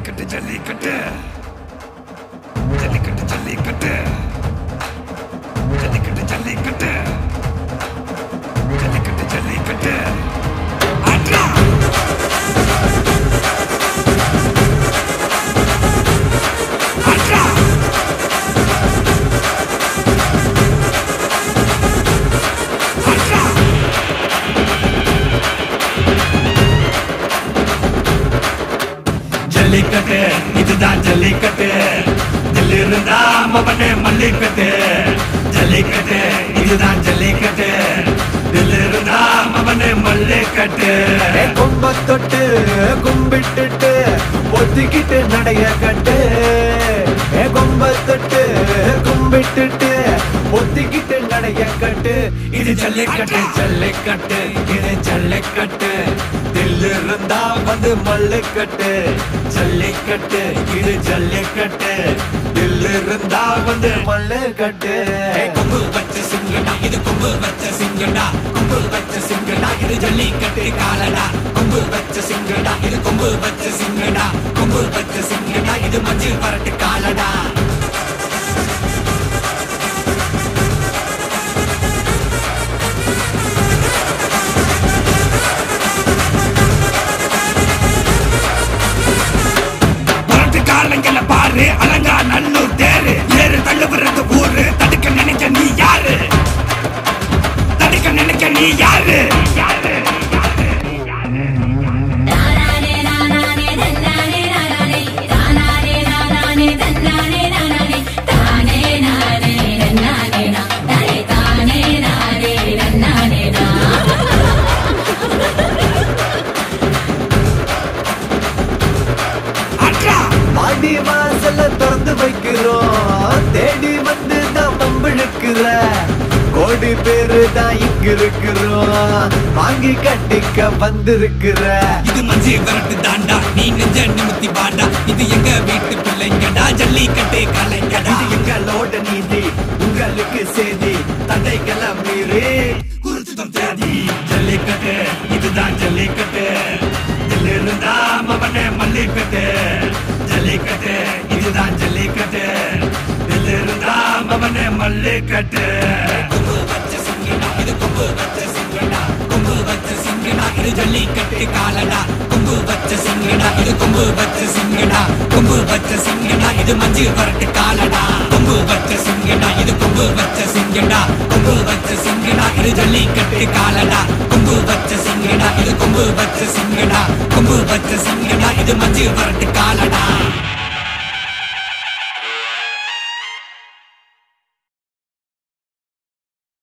ஜல்லிக்கட்டு ஜல்லிக்கட்டு ஜல்லிக்கட்டு ஜல்லிக்கட்டு ஜல்லிக்கட்டு ஜல்லிக்கட்டு ஜல்லிக்கட்டு ஜல்லிக்கட்டு அட்ரா அட்ரா அட்ரா ஜல்லிக்கட்டு இதுதான் ஜல்லிக்கட்டு தில்லு இருந்தா மவனே மல்லிக்கட்டு ஜல்லிக்கட்டு இதுதான் ஜல்லிக்கட்டு தில்லு இருந்தா மவனே மல்லிக்கட்டு ஏ கொம்ப தொட்டு கும்பிட்டுட்டு ஒத்திக்கிட்டு நடைய கட்டு ஏ கொம்ப தொட்டு கும்பிட்டுட்டு ஒத்திக்கிட்டு நடைய கட்டு இது ஜல்லிக்கட்டு ஜல்லிக்கட்டு இது ஜல்லிக்கட்டு தில்லு இருந்தா வந்து மல்லுக்கட்டு ஜல்லிக்கட்டு இது ஜல்லிக்கட்டு தில்லு இருந்தா வந்து மல்லுக்கட்டு ஏய், கொம்பு வச்ச சிங்கடா இது கொம்பு வச்ச சிங்கடா கொம்பு வச்ச சிங்கடா இது ஜல்லிக்கட்டு காலடா கொம்பு வச்ச சிங்கடா இது கொம்பு வச்ச சிங்கடா கொம்பு வச்ச சிங்கடா இது மஞ்சள் பரட்டு காலடா புரட்டு காலங்கள பாரு அலங்கா நல்லூர் தேரு ஏறு தள்ளுவுறது ஊரு தடுக்க நினைக்க நீ யாரு தடுக்க நினைக்க நீ யாரு யாரு தானானே நானானே தன்னானே நானானே தானானே நானானே தன்னானே நானானே தானே நானே நன்னானே நா தானே தானே நானே நன்னானே நா அட்ரா மாடி வாசல்ல திறந்து வைக்கிறோம் தேடி வந்து தான் பம்பிழுக்கிற கோடி பேரு தான் இங்க இருக்கிறோம் வாங்கி கட்டிக்க வந்திருக்கிற இது மஞ்சி விரட்டு தாண்டா நீ நெஞ்ச நிமித்தி பாண்டா இது எங்க வீட்டு பிள்ளைங்கடா ஜல்லிக்கட்டு கலைங்கடா இது எங்களோட நீதி உங்களுக்கு செய்தி தடைகளை மீறி குறிச்சுதம் தேதி ஜல்லிக்கட்டு இதுதான் ஜல்லிக்கட்டு இதில் இருந்தா மவனே மல்லிக்கட்டு ஜல்லிக்கட்டு இதுதான் ஜல்லிக்கட்டு இதில் இருந்தா மவனே மல்லிக்கட்டு கொம்பு வச்ச சிங்கடா இது கொம்பு வச்ச சிங்கடா கொம்பு வச்ச சிங்கடா இது ஜல்லிக்கட்டு காலடா கொம்பு வச்ச சிங்கடா இது கொம்பு வச்ச சிங்கடா கொம்பு வச்ச சிங்கடா இது மஞ்சு வரட்டு காலடா கொம்பு வச்ச சிங்கடா இது கொம்பு வச்ச சிங்கடா கொம்பு வச்ச சிங்கடா இது ஜல்லிக்கட்டு காலடா கொம்பு வச்ச சிங்கடா இது கொம்பு வச்ச சிங்கடா கொம்பு வச்ச சிங்கடா இது மஞ்சு வரட்டு காலடா